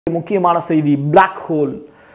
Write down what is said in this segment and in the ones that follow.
முக்கியமான செய்தி Black whole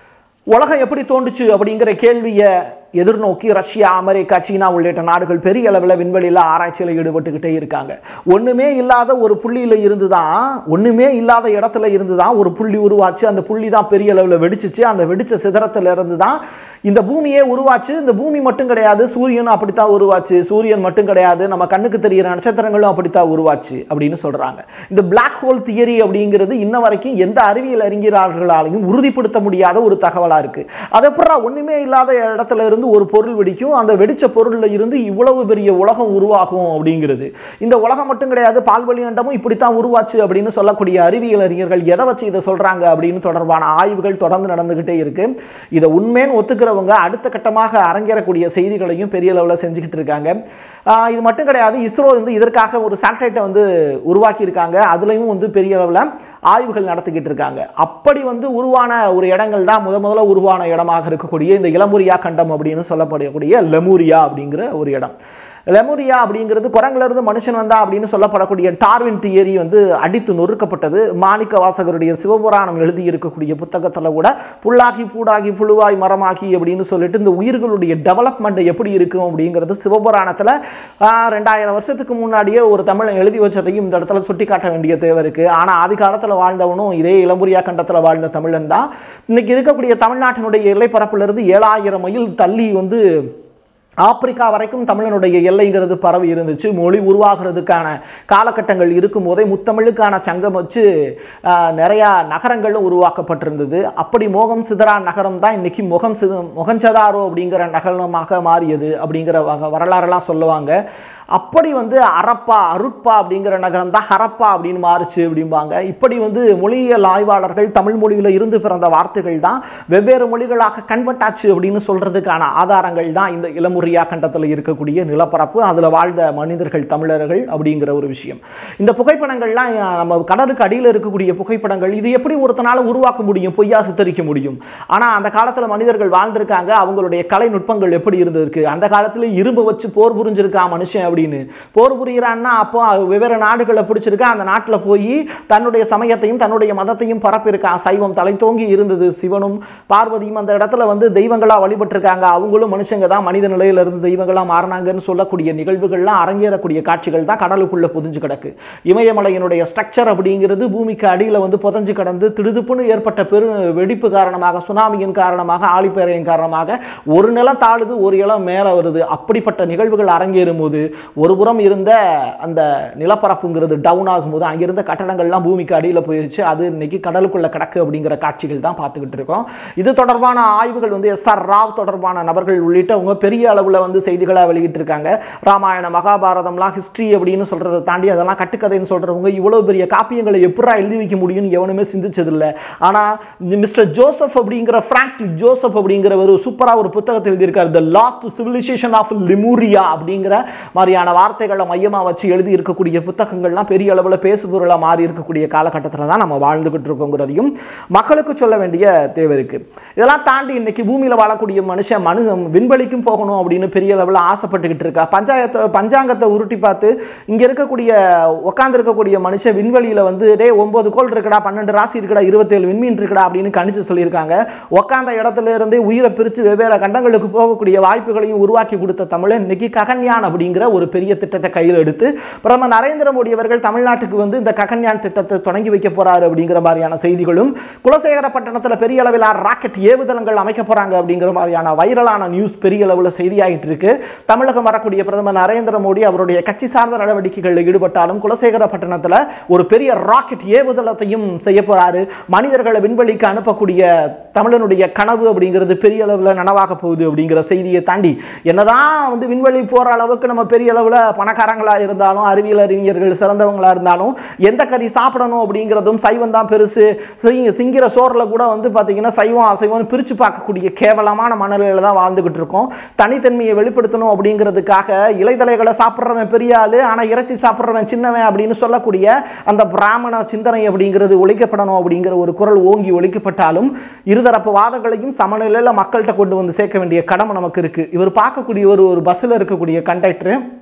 உலகம் எப்படி தோண்டுச்சு அப்படிங்கிற கேள்வியை எதிர்நோக்கி ரஷ்யா அமெரிக்கா சீனா உள்ளிட்ட நாடுகள் பெரிய அளவில் விண்வெளியில் ஆராய்ச்சியில் ஈடுபட்டுக்கிட்டே இருக்காங்க ஒன்றுமே இல்லாத ஒரு புள்ளியில் இருந்து தான் ஒன்றுமே இல்லாத இடத்துல இருந்து தான் ஒரு புள்ளி உருவாச்சு அந்த புள்ளி தான் பெரிய அளவில் வெடிச்சிச்சு அந்த வெடிச்ச சிதறத்துல இருந்து தான் இந்த பூமியே உருவாச்சு இந்த பூமி மட்டும் கிடையாது சூரியனும் அப்படித்தான் உருவாச்சு சூரியன் மட்டும் கிடையாது நம்ம கண்ணுக்கு தெரிகிற நட்சத்திரங்களும் அப்படித்தான் உருவாச்சு அப்படின்னு சொல்றாங்க இந்த Black ஹோல் தியரி அப்படிங்கிறது இன்ன வரைக்கும் எந்த அறிவியல் அறிஞர்களாலையும் உறுதிப்படுத்த முடியாத ஒரு தகவலா இருக்கு அது அப்புறம் ஒண்ணுமே இல்லாத இடத்துல இருந்து ஒரு பொருள் வெடிக்கும் அந்த வெடிச்ச பொருள்ல இருந்து இவ்வளவு பெரிய உலகம் உருவாகும் அப்படிங்கிறது இந்த உலகம் மட்டும் கிடையாது பால்வழி அண்டமும் இப்படித்தான் உருவாச்சு அப்படின்னு சொல்லக்கூடிய அறிவியல் அறிஞர்கள் எதை வச்சு இதை சொல்றாங்க அப்படின்னு தொடர்பான ஆய்வுகள் தொடர்ந்து நடந்துகிட்டே இருக்கு இதை உண்மைன்னு ஒத்துக்கிறவங்க அடுத்த கட்டமாக அரங்கேறக்கூடிய செய்திகளையும் பெரிய அளவில் செஞ்சுக்கிட்டு இருக்காங்க ஆஹ் இது மட்டும் கிடையாது இஸ்ரோ வந்து இதற்காக ஒரு சேட்டலைட்டை வந்து உருவாக்கி இருக்காங்க அதுலயும் வந்து பெரிய அளவில் ஆய்வுகள் நடத்திக்கிட்டு இருக்காங்க அப்படி வந்து உருவான ஒரு இடங்கள் தான் முத முதல்ல உருவான இடமாக இருக்கக்கூடிய இந்த இளமுரியா கண்டம் அப்படின்னு சொல்லப்படக்கூடிய லெமூரியா அப்படிங்கிற ஒரு இடம் லெமூரியா அப்படிங்கிறது குரங்குல இருந்து மனுஷன் வந்தா அப்படின்னு சொல்லப்படக்கூடிய டார்வின் தியரி வந்து அடித்து நொறுக்கப்பட்டது மாணிக்க வாசகருடைய சிவபுராணம் எழுதி இருக்கக்கூடிய புத்தகத்துல கூட புல்லாகி பூடாகி புழுவாய் மரமாகி அப்படின்னு சொல்லிட்டு இந்த உயிர்களுடைய டெவலப்மெண்ட் எப்படி இருக்கும் அப்படிங்கிறது சிவபுராணத்துல ஆஹ், ரெண்டாயிரம் வருஷத்துக்கு முன்னாடியே ஒரு தமிழன் எழுதி வச்சதையும் இந்த இடத்துல சுட்டி காட்ட வேண்டிய தேவை இருக்கு ஆனா ஆதி காலத்துல வாழ்ந்தவனும் இதே இளம்புரியா கண்டத்துல வாழ்ந்த தமிழன் தான் இன்னைக்கு இருக்கக்கூடிய தமிழ்நாட்டினுடைய எல்லைப்பரப்புல இருந்து ஏழாயிரம் மைல் தள்ளி வந்து ஆப்பிரிக்கா வரைக்கும் தமிழனுடைய எல்லைங்கிறது பரவி இருந்துச்சு மொழி உருவாகிறதுக்கான காலகட்டங்கள் இருக்கும் போதே முத்தமிழுக்கான சங்கம் வச்சு ஆஹ், நிறையா நகரங்களும் உருவாக்கப்பட்டிருந்தது அப்படி மோகம் சிதறா நகரம் தான் இன்னைக்கு முகம் சித முகஞ்சதாரோ அப்படிங்கிற நகரமாக மாறியது அப்படிங்கிற வக- வரலாறெல்லாம் சொல்லுவாங்க அப்படி வந்து அரப்பா அருட்பா அப்படிங்கிற நகரம் தான் ஹரப்பா அப்படின்னு மாறுச்சு அப்படிம்பாங்க இப்படி வந்து மொழியியல் ஆய்வாளர்கள் தமிழ் மொழியில் இருந்து பிறந்த வார்த்தைகள் தான் வெவ்வேறு மொழிகளாக கன்வெர்ட் ஆச்சு அப்படின்னு சொல்றதுக்கான ஆதாரங்கள் தான் இந்த இளமுரியா கண்டத்தில் இருக்கக்கூடிய நிலப்பரப்பு அதில் வாழ்ந்த மனிதர்கள் தமிழர்கள் அப்படிங்கிற ஒரு விஷயம் இந்த புகைப்படங்கள்லாம் நம்ம கடலுக்கு அடியில் இருக்கக்கூடிய புகைப்படங்கள் இது எப்படி ஒருத்தனால உருவாக்க முடியும் பொய்யா சித்தரிக்க முடியும் ஆனால் அந்த காலத்தில் மனிதர்கள் வாழ்ந்திருக்காங்க அவங்களுடைய கலை நுட்பங்கள் எப்படி இருந்திருக்கு அந்த காலத்தில் இரும்பு வச்சு போர் புரிஞ்சிருக்கான் மனுஷன் அப்படின்னு போர் புரிகிறான்னா அப்போ வெவ்வேறு நாடுகளை பிடிச்சிருக்கா அந்த நாட்டில் போய் தன்னுடைய சமயத்தையும் தன்னுடைய மதத்தையும் பரப்பியிருக்கான் சைவம் தலை தோங்கி இருந்தது சிவனும் பார்வதியும் அந்த இடத்துல வந்து தெய்வங்களா வழிபட்டிருக்காங்க அவங்களும் மனுஷங்க தான் மனித நிலையில இருந்து தெய்வங்களா மாறினாங்கன்னு சொல்லக்கூடிய நிகழ்வுகள்லாம் அரங்கேறக்கூடிய காட்சிகள் தான் கடலுக்குள்ள புதிஞ்சு கிடக்கு இமயமலையினுடைய ஸ்ட்ரக்சர் அப்படிங்கிறது பூமிக்கு அடியில் வந்து புதஞ்சு கிடந்து திடுதுப்புன்னு ஏற்பட்ட பெரு வெடிப்பு காரணமாக சுனாமியின் காரணமாக ஆழிப்பேரையின் காரணமாக ஒரு நிலம் தாழுது ஒரு இலம் மேலே வருது அப்படிப்பட்ட நிகழ்வுகள் அரங்கேறும் போது ஒரு புறம் இருந்த அந்த நிலப்பரப்புங்கிறது டவுன் ஆகும்போது அங்கிருந்த கட்டடங்கள்லாம் பூமிக்கு அடியில் போயிருச்சு அது இன்னைக்கு கடலுக்குள்ள கிடக்கு அப்படிங்கிற காட்சிகள் தான் பார்த்துக்கிட்டு இருக்கோம் இது தொடர்பான ஆய்வுகள் வந்து எஸ் ஆர் ராவ் தொடர்பான நபர்கள் உள்ளிட்டவங்க பெரிய அளவில் வந்து செய்திகளாக வெளியிட்டிருக்காங்க ராமாயண மகாபாரதம்லாம் ஹிஸ்ட்ரி அப்படின்னு சொல்றதை தாண்டி அதெல்லாம் கட்டுக்கதைன்னு சொல்றவங்க இவ்வளவு பெரிய காப்பியங்களை எப்படா எழுதி வைக்க முடியும்னு எவனுமே சிந்திச்சதில்லை ஆனால் மிஸ்டர் ஜோசப் அப்படிங்கிற ஃப்ராங்க் ஜோசப் அப்படிங்கிற ஒரு சூப்பராக ஒரு புத்தகத்தை எழுதியிருக்காரு the lost civilization of Lemuria அப்படிங்கிற மாதிரியான வார்த்தைகளை மையமாக வச்சு எழுதி இருக்கக்கூடிய புத்தகங்கள்லாம் பெரிய அளவில் பேசுபொருளாக மாறி இருக்கக்கூடிய காலகட்டத்தில் தான் நம்ம வாழ்ந்துகிட்டு இருக்கோங்கிறதையும் மக்களுக்கு சொல்ல வேண்டிய தேவை இருக்கு இதெல்லாம் தாண்டி இன்னைக்கு பூமியில் வாழக்கூடிய மனுஷன் மனு விண்வெளிக்கும் போகணும் அப்படின்னு பெரிய அளவில் ஆசைப்பட்டுக்கிட்டு இருக்கா பஞ்சாயத்தை பஞ்சாங்கத்தை உருட்டி பார்த்து இங்கே இருக்கக்கூடிய உட்கார்ந்து இருக்கக்கூடிய மனுஷன் விண்வெளியில் வந்து டே ஒன்பது கோள் இருக்குடா பன்னெண்டு ராசி இருக்குடா இருபத்தேழு விண்மீன் இருக்குடா அப்படின்னு கணிச்சு சொல்லியிருக்காங்க உட்கார்ந்த இடத்துல இருந்தே உயிரை பிரித்து வெவ்வேறு கண்டங்களுக்கு போகக்கூடிய வாய்ப்புகளையும் உருவாக்கி கொடுத்த தமிழன் இன்னைக்கு ககன்யான் அப்படிங்கிற ஒரு பெரிய திட்டத்தை கையில் எடுத்து பிரதமர் நரேந்திர மோடி அவர்கள் தமிழ்நாட்டுக்கு வந்து இந்த ககன்யான் திட்டத்தை தொடங்கி வைக்க போறாரு அப்படிங்கிற மாதிரியான செய்திகளும் குலசேகரப்பட்டினத்தில் பெரிய அளவில் ராக்கெட் ஏவுதளங்கள் அமைக்க போறாங்க அப்படிங்கிற மாதிரியான வைரலான நியூஸ் பெரிய அளவில் செய்தியாகிட்டு இருக்கு தமிழகம் வரக்கூடிய பிரதமர் நரேந்திர மோடி அவருடைய கட்சி சார்ந்த நடவடிக்கைகளில் ஈடுபட்டாலும் குலசேகரப்பட்டினத்தில் ஒரு பெரிய ராக்கெட் ஏவுதளத்தையும் செய்ய போறாரு மனிதர்களை விண்வெளிக்கு அனுப்பக்கூடிய தமிழனுடைய கனவு அப்படிங்கிறது பெரிய அளவில் நனவாக போகுது அப்படிங்கிற செய்தியை தாண்டி என்னதான் வந்து விண்வெளி போற அளவுக்கு நம்ம பெரிய அளவில் பணக்காரங்களா இருந்தாலும் அறிவியல் அறிஞர்கள் சிறந்தவங்களா இருந்தாலும் எந்த கறி சாப்பிடணும் அப்படிங்கிறதும் சைவம் தான் பெருசு சிங்க- திங்கிற சோறுல கூட வந்து பார்த்தீங்கன்னா சைவம் அசைவம்னு பிரித்து பார்க்கக்கூடிய கேவலமான மனநிலையில தான் வாழ்ந்துகிட்டு இருக்கோம் தனித்தன்மையை வெளிப்படுத்தணும் அப்படிங்கிறதுக்காக இலைதலைகளை சாப்பிட்றவன் பெரிய ஆளு ஆனால் இறைச்சி சாப்பிட்றவன் சின்னவன் அப்படின்னு சொல்லக்கூடிய அந்த பிராமண சிந்தனை அப்படிங்கிறது ஒழிக்கப்படணும் அப்படிங்கிற ஒரு குரல் ஓங்கி ஒழிக்கப்பட்டாலும் இருதரப்பு வாதங்களையும் சமநிலையில் மக்கள்கிட்ட கொண்டு வந்து சேர்க்க வேண்டிய கடமை நமக்கு இருக்கு இவர் பார்க்கக்கூடிய ஒரு ஒரு பஸ்ஸில் இருக்கக்கூடிய கண்டக்டர்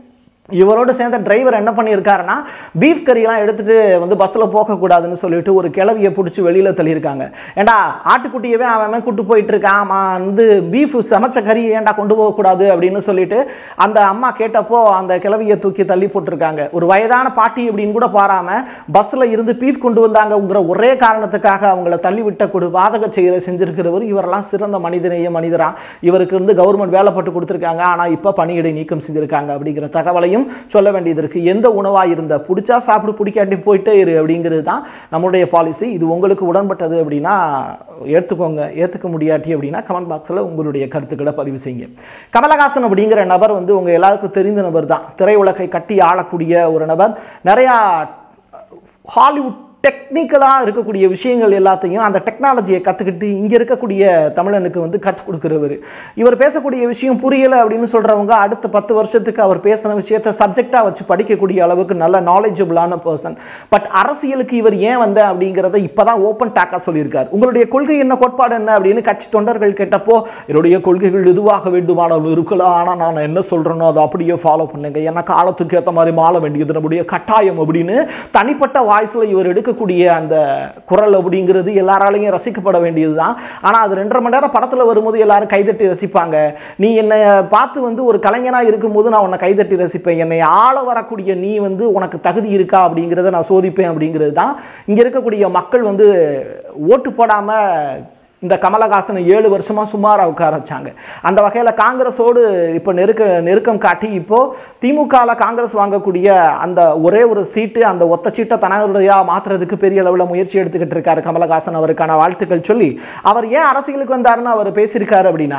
இவரோடு சேர்ந்த டிரைவர் என்ன பண்ணியிருக்காருன்னா பீஃப் கறியெல்லாம் எடுத்துட்டு வந்து பஸ்ஸில் போகக்கூடாதுன்னு சொல்லிட்டு ஒரு கிளவியை பிடிச்சி வெளியில் தள்ளியிருக்காங்க ஏண்டா ஆட்டுக்குட்டியவே அவன் அவன் கூட்டு போயிட்டு இருக்கான் அவன் வந்து பீஃப் சமைச்ச கறி ஏன்டா கொண்டு போகக்கூடாது அப்படின்னு சொல்லிட்டு அந்த அம்மா கேட்டப்போ அந்த கிளவியை தூக்கி தள்ளி போட்டிருக்காங்க ஒரு வயதான பாட்டி அப்படின்னு கூட பாராம பஸ்ஸில் இருந்து பீஃப் கொண்டு வந்தாங்கங்கிற ஒரே காரணத்துக்காக அவங்கள தள்ளி விட்ட கொடு வாதக செயலை செஞ்சிருக்கிறவர் இவரெல்லாம் சிறந்த மனிதநேய மனிதரா இவருக்கு இருந்து கவர்மெண்ட் வேலை போட்டு கொடுத்துருக்காங்க ஆனால் இப்போ பணியிடை நீக்கம் செஞ்சிருக்காங்க அப்படிங்கிற தகவலையும் சொல்ல வேண்டியது இருக்கு எந்த உணவாக இருந்த பிடிச்சா சாப்பிடு பிடிக்காட்டி போயிட்டே இரு அப்படிங்கிறது தான் நம்மளுடைய பாலிசி இது உங்களுக்கு உடன்பட்டது அப்படின்னா ஏற்றுக்கோங்க ஏற்றுக்க முடியாட்டி அப்படின்னா கமெண்ட் பாக்ஸில் உங்களுடைய கருத்துக்களை பதிவு செய்யுங்க கமலஹாசன் அப்படிங்கிற நபர் வந்து உங்கள் எல்லாருக்கும் தெரிந்த நபர் தான் திரையுலகை கட்டி ஆளக்கூடிய ஒரு நபர் நிறையா ஹாலிவுட் டெக்னிக்கலாக இருக்கக்கூடிய விஷயங்கள் எல்லாத்தையும் அந்த டெக்னாலஜியை கற்றுக்கிட்டு இங்கே இருக்கக்கூடிய தமிழனுக்கு வந்து கற்றுக் கொடுக்குறவர் இவர் பேசக்கூடிய விஷயம் புரியலை அப்படின்னு சொல்கிறவங்க அடுத்த பத்து வருஷத்துக்கு அவர் பேசின விஷயத்தை சப்ஜெக்டாக வச்சு படிக்கக்கூடிய அளவுக்கு நல்ல நாலேஜபிளான பர்சன் பட் அரசியலுக்கு இவர் ஏன் வந்த அப்படிங்கிறத இப்போ தான் ஓப்பன் டாக்காக சொல்லியிருக்கார் உங்களுடைய கொள்கை என்ன கோட்பாடு என்ன அப்படின்னு கட்சி தொண்டர்கள் கேட்டப்போ என்னுடைய கொள்கைகள் எதுவாக வேண்டுமானாலும் இருக்கலாம் ஆனால் நான் என்ன சொல்கிறேனோ அதை அப்படியே ஃபாலோ பண்ணுங்க ஏன்னா காலத்துக்கு ஏற்ற மாதிரி மாற வேண்டியது நம்முடைய கட்டாயம் அப்படின்னு தனிப்பட்ட வாய்ஸில் இவர் எடுக்கக்கூடிய அந்த குரல் அப்படிங்கிறது எல்லாராலையும் ரசிக்கப்பட வேண்டியது தான் ஆனால் அது ரெண்டரை மணி நேரம் படத்தில் வரும்போது எல்லாரும் கைதட்டி ரசிப்பாங்க நீ என்னை பார்த்து வந்து ஒரு கலைஞனாக இருக்கும்போது நான் உன்னை கைதட்டி ரசிப்பேன் என்னை ஆள வரக்கூடிய நீ வந்து உனக்கு தகுதி இருக்கா அப்படிங்கிறத நான் சோதிப்பேன் அப்படிங்கிறது தான் இங்கே இருக்கக்கூடிய மக்கள் வந்து ஓட்டு போடாமல் இந்த கமலஹாசனை ஏழு வருஷமாக சுமாராக உட்கார வச்சாங்க அந்த வகையில் காங்கிரஸோடு இப்போ நெருக்க நெருக்கம் காட்டி இப்போ திமுகவில் காங்கிரஸ் வாங்கக்கூடிய அந்த ஒரே ஒரு சீட்டு அந்த ஒத்த சீட்டை தனதுடையாக மாற்றுறதுக்கு பெரிய அளவில் முயற்சி எடுத்துக்கிட்டு இருக்காரு கமலஹாசன் அவருக்கான வாழ்த்துக்கள் சொல்லி அவர் ஏன் அரசியலுக்கு வந்தாருன்னு அவர் பேசியிருக்காரு அப்படின்னா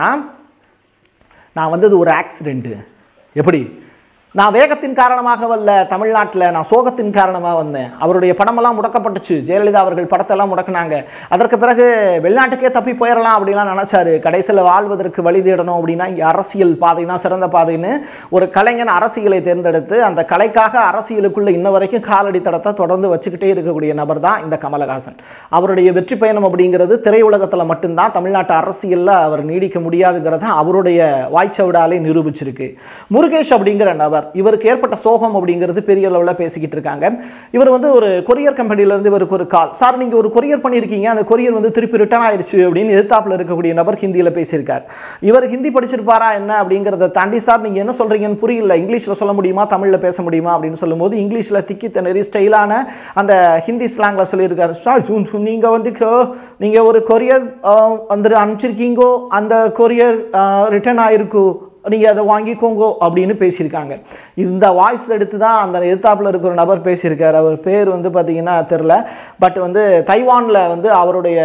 நான் வந்தது ஒரு ஆக்சிடென்ட்டு எப்படி நான் வேகத்தின் காரணமாக வரல தமிழ்நாட்டில் நான் சோகத்தின் காரணமாக வந்தேன் அவருடைய படமெல்லாம் முடக்கப்பட்டுச்சு ஜெயலலிதா அவர்கள் படத்தெல்லாம் முடக்கினாங்க அதற்கு பிறகு வெளிநாட்டுக்கே தப்பி போயிடலாம் அப்படிலாம் நினச்சாரு கடைசியில் வாழ்வதற்கு வழி தேடணும் அப்படின்னா இங்கே அரசியல் பாதை தான் சிறந்த பாதைன்னு ஒரு கலைஞன் அரசியலை தேர்ந்தெடுத்து அந்த கலைக்காக அரசியலுக்குள்ள இன்ன வரைக்கும் காலடி தடத்தை தொடர்ந்து வச்சுக்கிட்டே இருக்கக்கூடிய நபர் தான் இந்த கமலஹாசன் அவருடைய வெற்றி பயணம் அப்படிங்கிறது திரையுலகத்தில் மட்டும்தான் தமிழ்நாட்டு அரசியலில் அவர் நீடிக்க முடியாதுங்கிறத அவருடைய வாய்ச்சவிடாலே நிரூபிச்சிருக்கு முருகேஷ் அப்படிங்கிற நபர் இவருக்கு ஏற்பட்ட சோகம் அப்படிங்கிறது பெரிய அளவில் பேசிக்கிட்டு இருக்காங்க இவர் வந்து ஒரு கொரியர் கம்பெனிலேருந்து இவருக்கு ஒரு கால் சார் நீங்கள் ஒரு கொரியர் பண்ணியிருக்கீங்க அந்த கொரியர் வந்து திருப்பி ரிட்டர்ன் ஆயிடுச்சு அப்படின்னு எதிர்த்தாப்பில் இருக்கக்கூடிய நபர் ஹிந்தியில் பேசியிருக்கார் இவர் ஹிந்தி படிச்சிருப்பாரா என்ன அப்படிங்கிறத தாண்டி சார் நீங்கள் என்ன சொல்கிறீங்கன்னு புரியல இங்கிலீஷில் சொல்ல முடியுமா தமிழில் பேச முடியுமா அப்படின்னு சொல்லும்போது இங்கிலீஷில் திக்கி திணறி ஸ்டைலான அந்த ஹிந்தி ஸ்லாங்கில் சொல்லியிருக்காரு சார் நீங்கள் வந்து நீங்கள் ஒரு கொரியர் வந்து அனுப்பிச்சிருக்கீங்கோ அந்த கொரியர் ரிட்டர்ன் ஆயிருக்கு நீங்கள் அதை வாங்கிக்கோங்கோ அப்படின்னு பேசியிருக்காங்க இந்த வாய்ஸ் எடுத்து தான் அந்த எதிர்த்தாப்பில் இருக்கிற நபர் பேசியிருக்கார் அவர் பேர் வந்து பார்த்தீங்கன்னா தெரில பட் வந்து தைவானில் வந்து அவருடைய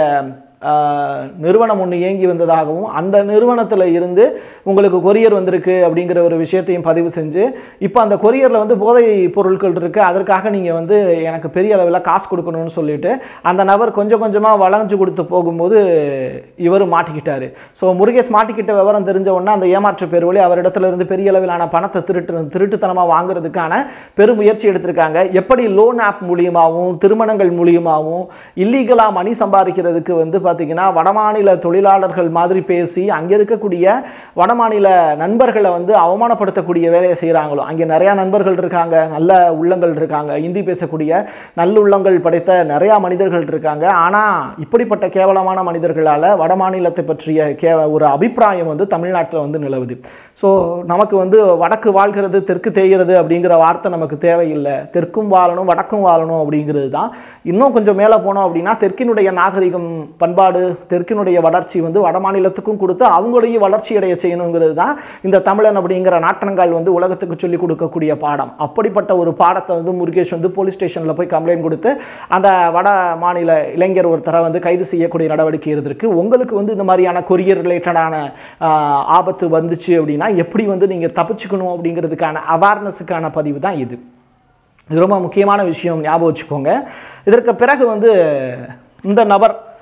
நிறுவனம் ஒன்று இயங்கி வந்ததாகவும் அந்த நிறுவனத்தில் இருந்து உங்களுக்கு கொரியர் வந்திருக்கு அப்படிங்கிற ஒரு விஷயத்தையும் பதிவு செஞ்சு இப்போ அந்த கொரியரில் வந்து போதை பொருட்கள் இருக்குது அதற்காக நீங்கள் வந்து எனக்கு பெரிய அளவில் காசு கொடுக்கணும்னு சொல்லிட்டு அந்த நபர் கொஞ்சம் கொஞ்சமாக வளைஞ்சு கொடுத்து போகும்போது இவர் மாட்டிக்கிட்டாரு ஸோ முருகேஷ் மாட்டிக்கிட்ட விவரம் தெரிஞ்ச உடனே அந்த ஏமாற்று பேர் வழி அவரிடத்துல இருந்து பெரிய அளவிலான பணத்தை திருட்டு திருட்டுத்தனமாக வாங்குறதுக்கான பெருமுயற்சி எடுத்திருக்காங்க எப்படி லோன் ஆப் மூலியமாகவும் திருமணங்கள் மூலியமாகவும் இல்லீகலாக மணி சம்பாதிக்கிறதுக்கு வந்து பார்த்தீங்கன்னா வடமாநில தொழிலாளர்கள் மாதிரி பேசி அங்கே இருக்கக்கூடிய வடமாநில நண்பர்களை வந்து அவமானப்படுத்தக்கூடிய வேலையை செய்கிறாங்களோ அங்கே நிறையா நண்பர்கள் இருக்காங்க நல்ல உள்ளங்கள் இருக்காங்க இந்தி பேசக்கூடிய நல்லுள்ளங்கள் படைத்த நிறையா மனிதர்கள் இருக்காங்க ஆனால் இப்படிப்பட்ட கேவலமான மனிதர்களால் வடமாநிலத்தை பற்றிய கே ஒரு அபிப்பிராயம் வந்து தமிழ்நாட்டில் வந்து நிலவுது ஸோ நமக்கு வந்து வடக்கு வாழ்கிறது தெற்கு தேய்கிறது அப்படிங்கிற வார்த்தை நமக்கு தேவையில்லை தெற்கும் வாழணும் வடக்கும் வாழணும் அப்படிங்கிறது தான் இன்னும் கொஞ்சம் மேலே போனோம் அப்படின்னா தெற்கினுடைய நாகரிகம் பண்பாடு தெற்கினுடைய வளர்ச்சி வந்து வட மாநிலத்துக்கும் கொடுத்து அவங்களையும் வளர்ச்சி அடைய செய்யணுங்கிறது தான் இந்த தமிழன் அப்படிங்கிற நாட்டனங்கால் வந்து உலகத்துக்கு சொல்லிக் கொடுக்கக்கூடிய பாடம் அப்படிப்பட்ட ஒரு பாடத்தை வந்து முருகேஷ் வந்து போலீஸ் ஸ்டேஷனில் போய் கம்ப்ளைண்ட் கொடுத்து அந்த வட மாநில இளைஞர் ஒருத்தரை வந்து கைது செய்யக்கூடிய நடவடிக்கை இருந்திருக்கு உங்களுக்கு வந்து இந்த மாதிரியான கொரியர் ரிலேட்டடான ஆபத்து வந்துச்சு அப்படின்னா எப்படி வந்து நீங்கள் தப்பிச்சுக்கணும் அப்படிங்கிறதுக்கான அவேர்னஸுக்கான பதிவு தான் இது இது ரொம்ப முக்கியமான விஷயம் ஞாபகம் வச்சுக்கோங்க இதற்கு பிறகு வந்து இந்த நபர்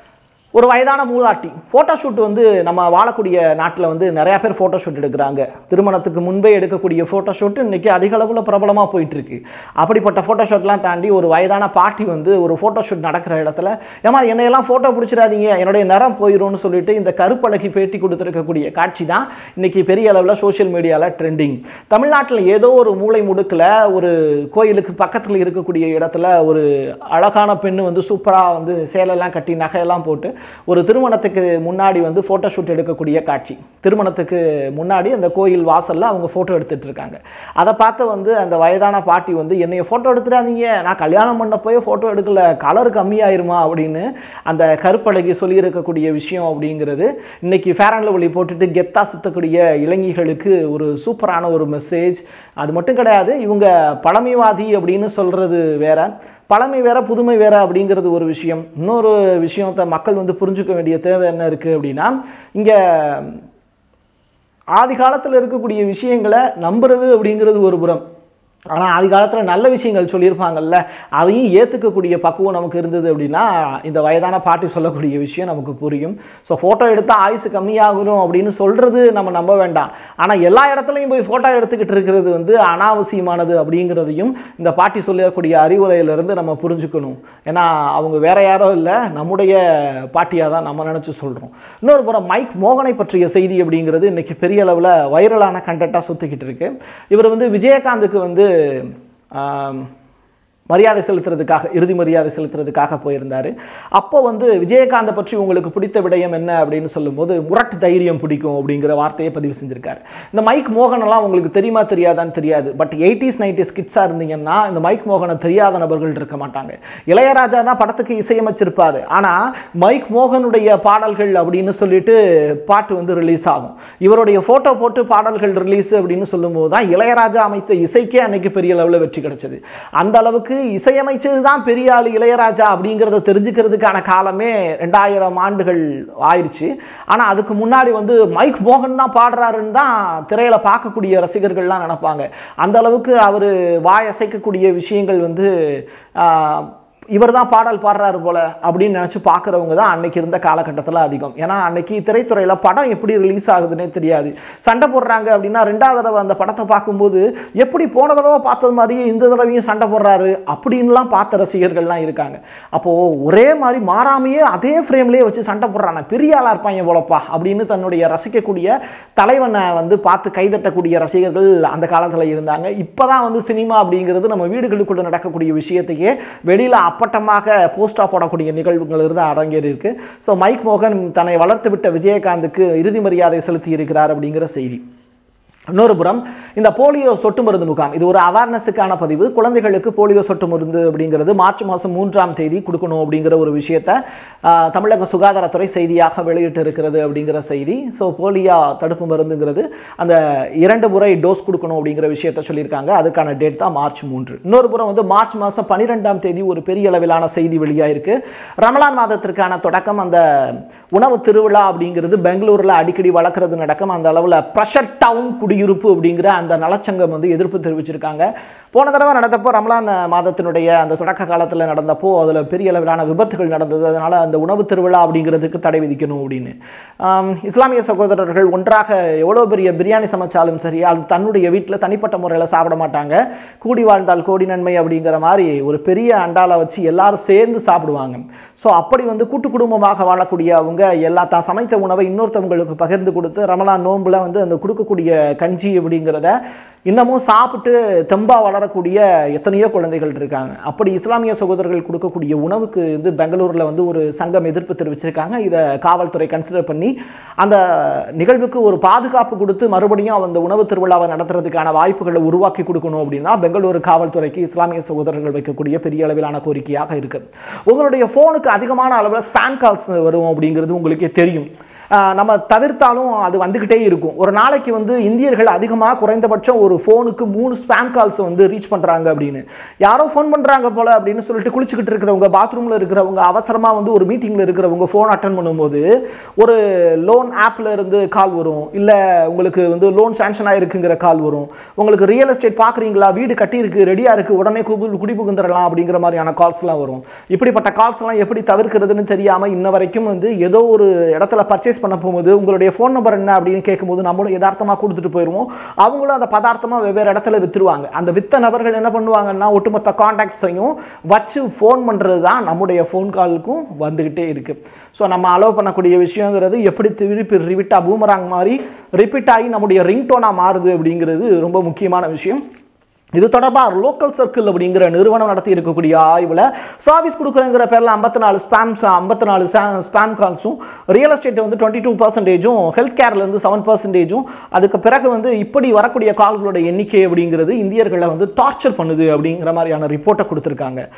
ஒரு வயதான மூதாட்டி ஃபோட்டோ ஷூட் வந்து நம்ம வாழக்கூடிய நாட்டில் வந்து நிறையா பேர் ஃபோட்டோ ஷூட் எடுக்கிறாங்க திருமணத்துக்கு முன்பே எடுக்கக்கூடிய ஃபோட்டோ ஷூட் இன்னைக்கு அதிக அளவில் பிரபலமாக போயிட்டு இருக்கு அப்படிப்பட்ட ஃபோட்டோ ஷூட்லாம் தாண்டி ஒரு வயதான பாட்டி வந்து ஒரு ஃபோட்டோ ஷூட் நடக்கிற இடத்துல ஏமா என்னையெல்லாம் ஃபோட்டோ பிடிச்சிடாதீங்க என்னுடைய நிறம் போயிடும்னு சொல்லிட்டு இந்த கருப்பழகி பேட்டி கொடுத்துருக்கக்கூடிய காட்சி தான் இன்னைக்கு பெரிய அளவில் சோஷியல் மீடியாவில் ட்ரெண்டிங் தமிழ்நாட்டில் ஏதோ ஒரு மூளை முடுக்கில் ஒரு கோயிலுக்கு பக்கத்தில் இருக்கக்கூடிய இடத்துல ஒரு அழகான பெண்ணு வந்து சூப்பராக வந்து சேலையெல்லாம் கட்டி நகையெல்லாம் போட்டு ஒரு திருமணத்துக்கு முன்னாடி வந்து ஃபோட்டோ ஷூட் எடுக்கக்கூடிய காட்சி திருமணத்துக்கு முன்னாடி அந்த கோயில் வாசலில் அவங்க ஃபோட்டோ எடுத்துட்டு இருக்காங்க அதை பார்த்து வந்து அந்த வயதான பாட்டி வந்து என்னைய ஃபோட்டோ எடுத்துடாதீங்க நான் கல்யாணம் பண்ண போய் ஃபோட்டோ எடுக்கல கலர் கம்மியாயிருமா அப்படின்னு அந்த கருப்பழகி சொல்லியிருக்கக்கூடிய விஷயம் அப்படிங்கிறது இன்னைக்கு ஃபேர் அண்ட் லவ்லி போட்டுட்டு கெத்தா சுத்தக்கூடிய இளைஞர்களுக்கு ஒரு சூப்பரான ஒரு மெசேஜ் அது மட்டும் கிடையாது இவங்க பழமைவாதி அப்படின்னு சொல்றது வேற பழமை வேற புதுமை வேற அப்படிங்கிறது ஒரு விஷயம் இன்னொரு விஷயத்தை மக்கள் வந்து புரிஞ்சுக்க வேண்டிய தேவை என்ன இருக்குது அப்படின்னா இங்கே ஆதி காலத்தில் இருக்கக்கூடிய விஷயங்களை நம்புறது அப்படிங்கிறது ஒரு புறம் ஆனால் ஆதி காலத்தில் நல்ல விஷயங்கள் சொல்லியிருப்பாங்கல்ல அதையும் ஏற்றுக்கக்கூடிய பக்குவம் நமக்கு இருந்தது அப்படின்னா இந்த வயதான பாட்டி சொல்லக்கூடிய விஷயம் நமக்கு புரியும் ஸோ ஃபோட்டோ எடுத்தால் ஆயுசு கம்மியாகணும் அப்படின்னு சொல்கிறது நம்ம நம்ப வேண்டாம் ஆனால் எல்லா இடத்துலையும் போய் ஃபோட்டோ எடுத்துக்கிட்டு இருக்கிறது வந்து அனாவசியமானது அப்படிங்கிறதையும் இந்த பாட்டி சொல்லக்கூடிய அறிவுரையிலிருந்து நம்ம புரிஞ்சுக்கணும் ஏன்னா அவங்க வேற யாரோ இல்லை நம்முடைய பாட்டியாக தான் நம்ம நினச்சி சொல்கிறோம் இன்னொரு புறம் மைக் மோகனை பற்றிய செய்தி அப்படிங்கிறது இன்னைக்கு பெரிய அளவில் வைரலான கண்டென்ட்டாக சுற்றிக்கிட்டு இருக்கு இவர் வந்து விஜயகாந்துக்கு வந்து ஆம், மரியாதை செலுத்துறதுக்காக இறுதி மரியாதை செலுத்துறதுக்காக போயிருந்தார் அப்போ வந்து விஜயகாந்தை பற்றி உங்களுக்கு பிடித்த விடயம் என்ன அப்படின்னு சொல்லும்போது முரட்டு தைரியம் பிடிக்கும் அப்படிங்கிற வார்த்தையை பதிவு செஞ்சிருக்காரு இந்த மைக் மோகன் எல்லாம் உங்களுக்கு தெரியுமா தெரியாதான்னு தெரியாது பட் எயிட்டிஸ் நைன்டிஸ் கிட்ஸாக இருந்தீங்கன்னா இந்த மைக் மோகனை தெரியாத நபர்கள் இருக்க மாட்டாங்க இளையராஜா தான் படத்துக்கு இசையமைச்சிருப்பாரு ஆனால் மைக் மோகனுடைய பாடல்கள் அப்படின்னு சொல்லிட்டு பாட்டு வந்து ரிலீஸ் ஆகும் இவருடைய ஃபோட்டோ போட்டு பாடல்கள் ரிலீஸ் அப்படின்னு சொல்லும்போது தான் இளையராஜா அமைத்த இசைக்கே அன்னைக்கு பெரிய லெவலில் வெற்றி கிடைச்சது அந்த அளவுக்கு இசையமைச்சது தான் பெரிய ஆள் இளையராஜா அப்படிங்கிறத தெரிஞ்சுக்கிறதுக்கான காலமே ரெண்டாயிரம் ஆண்டுகள் ஆயிடுச்சு ஆனால் அதுக்கு முன்னாடி வந்து மைக் மோகன் தான் பாடுறாருன்னு தான் திரையில பார்க்கக்கூடிய ரசிகர்கள்லாம் நினைப்பாங்க அந்த அளவுக்கு அவர் வாய் அசைக்கக்கூடிய விஷயங்கள் வந்து ஆஹ், இவர் தான் பாடல் பாடுறாரு போல அப்படின்னு நினச்சி பார்க்குறவங்க தான் அன்னைக்கு இருந்த காலகட்டத்தில் அதிகம் ஏன்னா அன்னைக்கு திரைத்துறையில் படம் எப்படி ரிலீஸ் ஆகுதுன்னே தெரியாது சண்டை போடுறாங்க அப்படின்னா ரெண்டாவது தடவை அந்த படத்தை பார்க்கும்போது எப்படி போன தடவை பார்த்தது மாதிரியே இந்த தடவையும் சண்டை போடுறாரு அப்படின்லாம் பார்த்த ரசிகர்கள்லாம் இருக்காங்க அப்போது ஒரே மாதிரி மாறாமையே அதே ஃப்ரேம்லேயே வச்சு சண்டை போடுறாங்க பெரிய ஆளாக இருப்பாங்க போலப்பா அப்படின்னு தன்னுடைய ரசிக்கக்கூடிய தலைவனை வந்து பார்த்து கைதட்டக்கூடிய ரசிகர்கள் அந்த காலத்தில் இருந்தாங்க இப்போ தான் வந்து சினிமா அப்படிங்கிறது நம்ம வீடுகளுக்குள்ள நடக்கக்கூடிய விஷயத்தையே வெளியில் அப்பட்டமாக போஸ்டாக போடக்கூடிய நிகழ்வுகள் இருந்து அரங்கேறி இருக்கு ஸோ மைக் மோகன் தன்னை வளர்த்து விட்ட விஜயகாந்துக்கு இறுதி மரியாதை செலுத்தி இருக்கிறார் அப்படிங்கிற செய்தி இன்னொரு புறம் இந்த போலியோ சொட்டு மருந்து முகாம் இது ஒரு அவேர்னஸுக்கான பதிவு குழந்தைகளுக்கு போலியோ சொட்டு மருந்து அப்படிங்கிறது மார்ச் மாதம் மூன்றாம் தேதி கொடுக்கணும் அப்படிங்கிற ஒரு விஷயத்தை ஆஹ், தமிழக சுகாதாரத்துறை செய்தியாக வெளியிட்டு இருக்கிறது அப்படிங்கிற செய்தி ஸோ போலியோ தடுப்பு மருந்துங்கிறது அந்த இரண்டு முறை டோஸ் கொடுக்கணும் அப்படிங்கிற விஷயத்தை சொல்லியிருக்காங்க அதுக்கான டேட் தான் மார்ச் மூன்று இன்னொரு புறம் வந்து மார்ச் மாதம் பன்னிரெண்டாம் தேதி ஒரு பெரிய அளவிலான செய்தி வெளியாயிருக்கு ரமலான் மாதத்திற்கான தொடக்கம் அந்த உணவு திருவிழா அப்படிங்கிறது பெங்களூரில் அடிக்கடி வளர்க்குறது நடக்கும் அந்த அளவில் ப்ரெஷர் டவுன் குடியிருப்பு அப்படிங்கிற அந்த நலச்சங்கம் வந்து எதிர்ப்பு தெரிவிச்சிருக்காங்க போன தடவை நடந்தப்போ ரமலான் மாதத்தினுடைய அந்த தொடக்க காலத்தில் நடந்தப்போ அதில் பெரிய அளவிலான விபத்துகள் நடந்தது அதனால் அந்த உணவு திருவிழா அப்படிங்கிறதுக்கு தடை விதிக்கணும் அப்படின்னு ஆம், இஸ்லாமிய சகோதரர்கள் ஒன்றாக எவ்வளோ பெரிய பிரியாணி சமைச்சாலும் சரி அது தன்னுடைய வீட்டில் தனிப்பட்ட முறையில் சாப்பிட மாட்டாங்க கூடி வாழ்ந்தால் கோடி நன்மை அப்படிங்கிற மாதிரி ஒரு பெரிய அண்டால வச்சு எல்லாரும் சேர்ந்து சாப்பிடுவாங்க ஸோ அப்படி வந்து கூட்டு குடும்பமாக வாழக்கூடிய அவங்க எல்லா தான் சமைத்த உணவை இன்னொருத்தவங்களுக்கு பகிர்ந்து கொடுத்து ரமலான் நோன்புல வந்து அந்த கொடுக்கக்கூடிய கஞ்சி அப்படிங்கிறத இன்னமும் சாப்பிட்டு தெம்பா வளரக்கூடிய எத்தனையோ குழந்தைகள் இருக்காங்க அப்படி இஸ்லாமிய சகோதரர்கள் கொடுக்கக்கூடிய உணவுக்கு வந்து பெங்களூரில் வந்து ஒரு சங்கம் எதிர்ப்பு தெரிவிச்சிருக்காங்க இதை காவல்துறை கன்சிடர் பண்ணி அந்த நிகழ்வுக்கு ஒரு பாதுகாப்பு கொடுத்து மறுபடியும் அந்த உணவு திருவிழாவை நடத்துறதுக்கான வாய்ப்புகளை உருவாக்கி கொடுக்கணும் அப்படின்னா பெங்களூரு காவல்துறைக்கு இஸ்லாமிய சகோதரர்கள் வைக்கக்கூடிய பெரிய அளவிலான கோரிக்கையாக இருக்கு உங்களுடைய ஃபோனுக்கு அதிகமான அளவில் ஸ்பான் கால்ஸ் வரும் அப்படிங்கிறது உங்களுக்கே தெரியும் ஆஹ், நம்ம தவிர்த்தாலும் அது வந்துக்கிட்டே இருக்கும் ஒரு நாளைக்கு வந்து இந்தியர்கள் அதிகமாக குறைந்தபட்சம் ஒரு ஃபோனுக்கு மூணு ஸ்பேம் கால்ஸ் வந்து ரீச் பண்ணுறாங்க அப்படின்னு யாரோ ஃபோன் பண்ணுறாங்க போல அப்படின்னு சொல்லிட்டு குளிச்சுக்கிட்டு இருக்கிறவங்க பாத்ரூமில் இருக்கிறவங்க அவசரமாக வந்து ஒரு மீட்டிங்கில் இருக்கிறவங்க ஃபோன் அட்டன் பண்ணும்போது ஒரு லோன் ஆப்பில் இருந்து கால் வரும் இல்லை உங்களுக்கு வந்து லோன் சாங்ஷன் ஆகிருக்குங்கிற கால் வரும் உங்களுக்கு ரியல் எஸ்டேட் பார்க்குறீங்களா வீடு கட்டியிருக்கு ரெடியாக இருக்குது உடனே குடி குடி புகுந்துடலாம் அப்படிங்கிற மாதிரியான கால்ஸ்லாம் வரும் இப்படிப்பட்ட கால்ஸ் எல்லாம் எப்படி தவிர்க்கிறதுன்னு தெரியாமல் இன்ன வரைக்கும் வந்து ஏதோ ஒரு இடத்துல பர்ச்சேஸ் பண்ண போகும்போது உங்களுடைய ஃபோன் நம்பர் என்ன அப்படின்னு கேட்கும்போது நம்மளும் யதார்த்தமாக கொடுத்துட்டு போயிடுவோம் அவங்களும் அதை பதார்த்தமாக வெவ்வேறு இடத்துல வித்துருவாங்க அந்த வித்த நபர்கள் என்ன பண்ணுவாங்கன்னா ஒட்டுமொத்த காண்டாக்ட்ஸையும் வச்சு ஃபோன் பண்ணுறது தான் நம்முடைய ஃபோன் காலுக்கும் வந்துக்கிட்டே இருக்கு ஸோ நம்ம அலோவ் பண்ணக்கூடிய விஷயங்கிறது எப்படி திருப்பி ரிவிட்டா பூமராங் மாதிரி ரிப்பீட் ஆகி நம்முடைய ரிங்டோனாக மாறுது அப்படிங்கிறது ரொம்ப முக்கியமான விஷயம் இது தொடர்பாக லோக்கல் சர்க்கிள் அப்படிங்கிற நிறுவனம் நடத்தி இருக்கக்கூடிய ஆய்வில் சர்வீஸ் கொடுக்குறங்கிற பேரில் ஐம்பத்தி நாலு ஸ்பேம் ஐம்பத்தி நாலு ஸ்பேம் கால்ஸும் ரியல் எஸ்டேட் வந்து டுவெண்ட்டி டூ பர்சன்டேஜும் ஹெல்த் கேர்லேருந்து செவன் பர்சன்டேஜும் அதுக்கு பிறகு வந்து இப்படி வரக்கூடிய கால்களோட எண்ணிக்கை அப்படிங்கிறது இந்தியர்களை வந்து டார்ச்சர் பண்ணுது அப்படிங்கிற மாதிரியான ரிப்போர்ட்டை கொடுத்துருக்காங்க